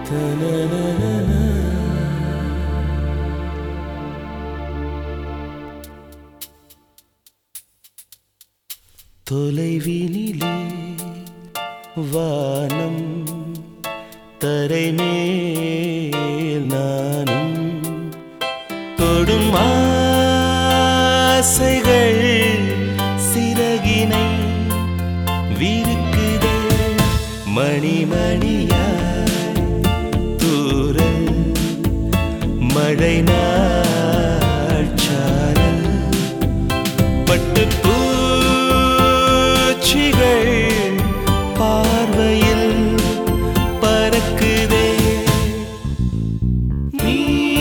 தொலைவினிலே வானம் தரைமேல் நானும் தொடும் ஆசைகள் சிறகினை விருக்குதே மணிமணியாய் தூரல் மழை நாட்சாரல் பட்டு பூச்சிகள் பார்வையில் பறக்குதே நீ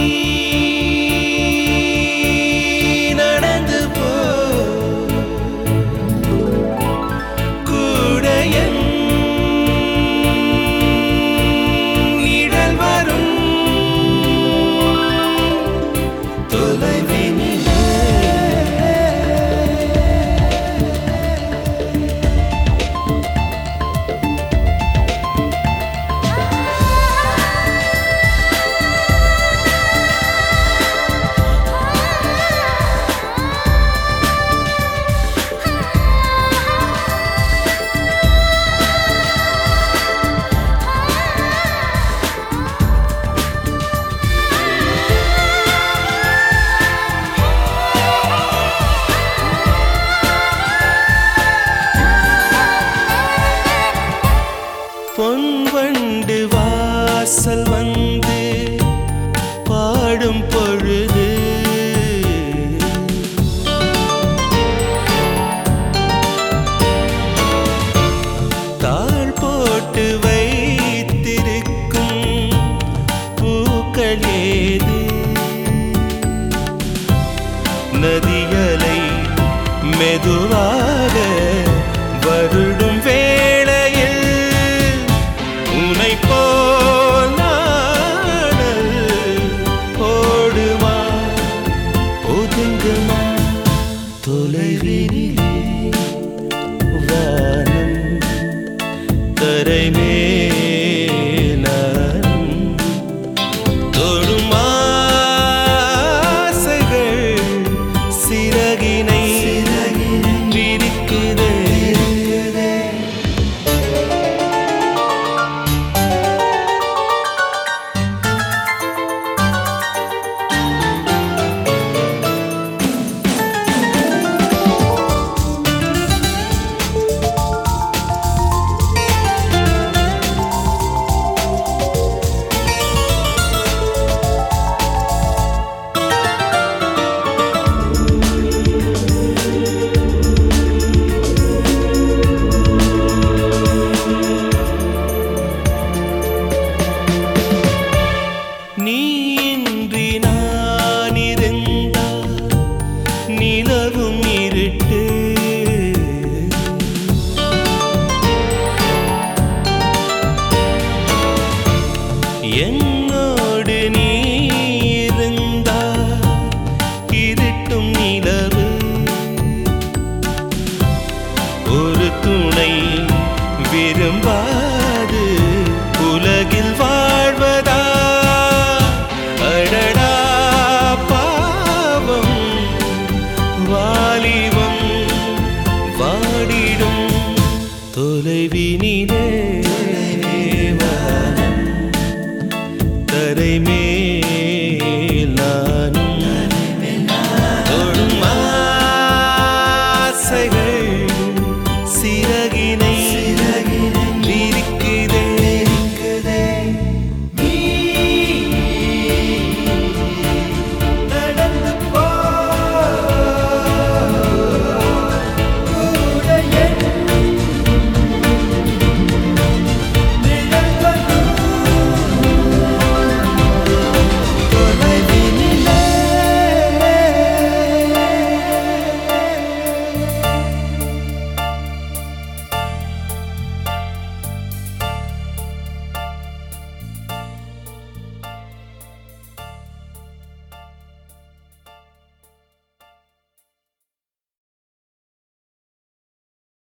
நடந்து போ கூட என் நிழல் வரும் தொலைவினிலே பொன் வண்டு வாசல் வந்து பாடும் பொழுது தாழ் போட்டு வைத்திருக்கும் பூக்கள் ஏது நதியலை மெதுவாக வருடும் வேளையில் உனை போல் நாடல் ஓடுமா ஒதுங்குமா தொலைவினிலே வானம் தரைமேலும் தொடும் ஆசைகள் சிறகினை விரிக்குதே நீ இன்றி நான் இருந்தால் நிலவும் இருட்டு என்னோடு நீ இருந்தால் இருட்டும் நிலவு ஒரு துணை விரும்பாது உலகில் வாழ